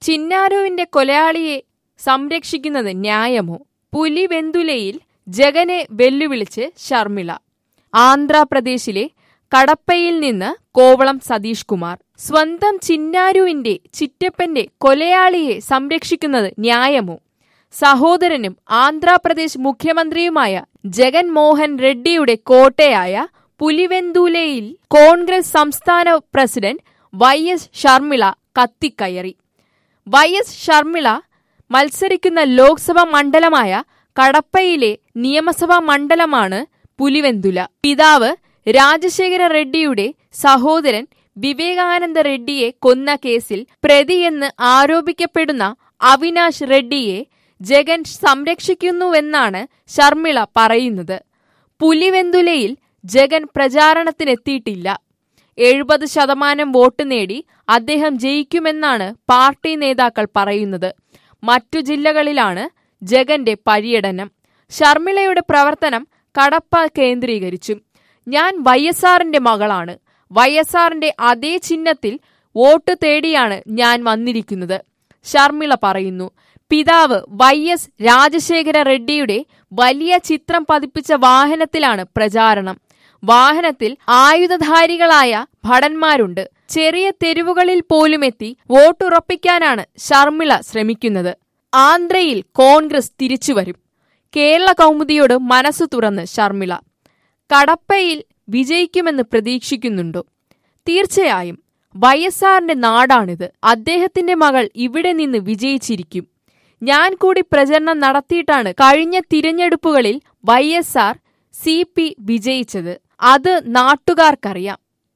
ചിന്നാരുവിന്റെ കൊലയാളിയെ സംരക്ഷിക്കുന്നത് ന്യായമോ പുലിവെന്തുലയിൽ ജഗനെ വെല്ലുവിളിച്ച് ശർമിള ആന്ധ്രാപ്രദേശിലെ കടപ്പയിൽ നിന്ന് കോവളം സതീഷ് കുമാർ സ്വന്തം ചിന്നാരുവിന്റെ ചിറ്റപ്പന്റെ കൊലയാളിയെ സംരക്ഷിക്കുന്നത് ന്യായമോ സഹോദരനും ആന്ധ്രാപ്രദേശ് മുഖ്യമന്ത്രിയുമായ ജഗൻ മോഹൻ റെഡ്ഡിയുടെ കോട്ടയായ പുലിവെന്തുലയിൽ കോൺഗ്രസ് സംസ്ഥാന പ്രസിഡന്റ് വൈ എസ് ഷർമിള കത്തിക്കയറി വൈ എസ് ഷർമിള മത്സരിക്കുന്ന ലോക്സഭാ മണ്ഡലമായ കടപ്പയിലെ നിയമസഭാ മണ്ഡലമാണ് പുലിവെന്തുല പിതാവ് രാജശേഖര റെഡ്ഡിയുടെ സഹോദരൻ വിവേകാനന്ദ റെഡ്ഡിയെ കൊന്ന കേസിൽ പ്രതിയെന്ന് ആരോപിക്കപ്പെടുന്ന അവിനാശ് റെഡ്ഡിയെ ജഗൻ സംരക്ഷിക്കുന്നുവെന്നാണ് ശർമിള പറയുന്നത് പുലിവെന്തുലയിൽ ജഗൻ പ്രചാരണത്തിനെത്തിയിട്ടില്ല എഴുപത് ശതമാനം വോട്ട് നേടി അദ്ദേഹം ജയിക്കുമെന്നാണ് പാർട്ടി നേതാക്കൾ പറയുന്നത് മറ്റു ജില്ലകളിലാണ് ജഗന്റെ പര്യടനം ശർമിളയുടെ പ്രവർത്തനം കടപ്പ കേന്ദ്രീകരിച്ചു ഞാൻ വൈ എസ് ആറിന്റെ മകളാണ് വൈ എസ് ആറിന്റെ അതേ ചിഹ്നത്തിൽ വോട്ട് തേടിയാണ് ഞാൻ വന്നിരിക്കുന്നത് ശർമിള പറയുന്നു പിതാവ് വൈ എസ് രാജശേഖര റെഡ്ഡിയുടെ വലിയ ചിത്രം പതിപ്പിച്ച വാഹനത്തിലാണ് പ്രചാരണം വാഹനത്തിൽ ആയുധധാരികളായ ഭടന്മാരുണ്ട് ചെറിയ തെരുവുകളിൽ പോലുമെത്തി വോട്ടുറപ്പിക്കാനാണ് ശർമിള ശ്രമിക്കുന്നത് ആന്ധ്രയിൽ കോൺഗ്രസ് തിരിച്ചുവരും കേരള കൗമുദിയോട് മനസ്സു തുറന്ന് ശർമിള കടപ്പയിൽ വിജയിക്കുമെന്ന് പ്രതീക്ഷിക്കുന്നുണ്ടോ തീർച്ചയായും വൈ എസ് ആറിന്റെ നാടാണിത് അദ്ദേഹത്തിന്റെ മകൾ ഇവിടെ നിന്ന് വിജയിച്ചിരിക്കും ഞാൻ കൂടി പ്രചരണം നടത്തിയിട്ടാണ് കഴിഞ്ഞ തിരഞ്ഞെടുപ്പുകളിൽ Y S R C P വിജയിച്ചത് അത് നാട്ടുകാർക്കറിയാം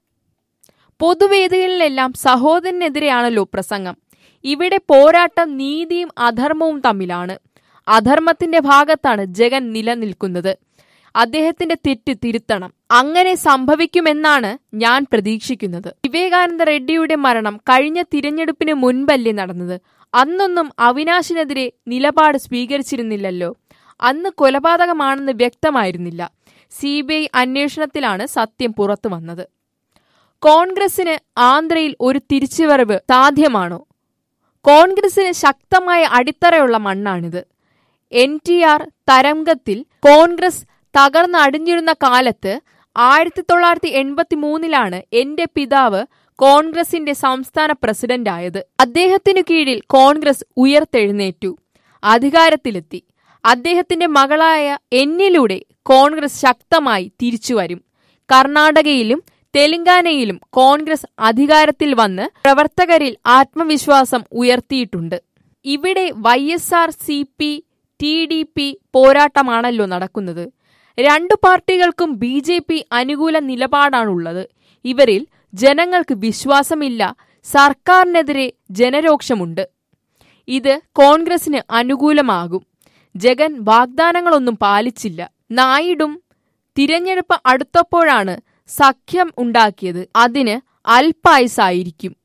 പൊതുവേദികളിലെല്ലാം സഹോദരനെതിരെയാണല്ലോ പ്രസംഗം ഇവിടെ പോരാട്ടം നീതിയും അധർമ്മവും തമ്മിലാണ് അധർമ്മത്തിന്റെ ഭാഗത്താണ് ജഗൻ നിലനിൽക്കുന്നത് അദ്ദേഹത്തിന്റെ തെറ്റ് തിരുത്തണം അങ്ങനെ സംഭവിക്കുമെന്നാണ് ഞാൻ പ്രതീക്ഷിക്കുന്നത് വിവേകാനന്ദ റെഡ്ഡിയുടെ മരണം കഴിഞ്ഞ തിരഞ്ഞെടുപ്പിന് മുൻപല്ലേ നടന്നത് അന്നൊന്നും അവിനാശിനെതിരെ നിലപാട് സ്വീകരിച്ചിരുന്നില്ലല്ലോ അന്ന് കൊലപാതകമാണെന്ന് വ്യക്തമായിരുന്നില്ല സി ബി ഐ അന്വേഷണത്തിലാണ് സത്യം പുറത്തു വന്നത് കോൺഗ്രസിന് ആന്ധ്രയിൽ ഒരു തിരിച്ചുവരവ് സാധ്യമാണോ കോൺഗ്രസിന് ശക്തമായ അടിത്തറയുള്ള മണ്ണാണിത് എൻ ടി ആർ തരംഗത്തിൽ കോൺഗ്രസ് തകർന്നടിഞ്ഞിരുന്ന കാലത്ത് ആയിരത്തി തൊള്ളായിരത്തി എൺപത്തി മൂന്നിലാണ് എന്റെ പിതാവ് കോൺഗ്രസിന്റെ സംസ്ഥാന പ്രസിഡന്റായത് അദ്ദേഹത്തിനു കീഴിൽ കോൺഗ്രസ് ഉയർത്തെഴുന്നേറ്റു അധികാരത്തിലെത്തി അദ്ദേഹത്തിന്റെ മകളായ എന്നിലൂടെ കോൺഗ്രസ് ശക്തമായി തിരിച്ചുവരും കർണാടകയിലും തെലങ്കാനയിലും കോൺഗ്രസ് അധികാരത്തിൽ വന്ന് പ്രവർത്തകരിൽ ആത്മവിശ്വാസം ഉയർത്തിയിട്ടുണ്ട് ഇവിടെ Y S R C P T D P പോരാട്ടമാണല്ലോ നടക്കുന്നത് രണ്ടു പാർട്ടികൾക്കും ബി ജെ പി അനുകൂല നിലപാടാണുള്ളത് ഇവരിൽ ജനങ്ങൾക്ക് വിശ്വാസമില്ല സർക്കാരിനെതിരെ ജനരോക്ഷമുണ്ട് ഇത് കോൺഗ്രസിന് അനുകൂലമാകും ജഗൻ വാഗ്ദാനങ്ങളൊന്നും പാലിച്ചില്ല നായിഡും തിരഞ്ഞെടുപ്പ് അടുത്തപ്പോഴാണ് സഖ്യം ഉണ്ടാക്കിയത് അതിന് അൽപായുസായിരിക്കും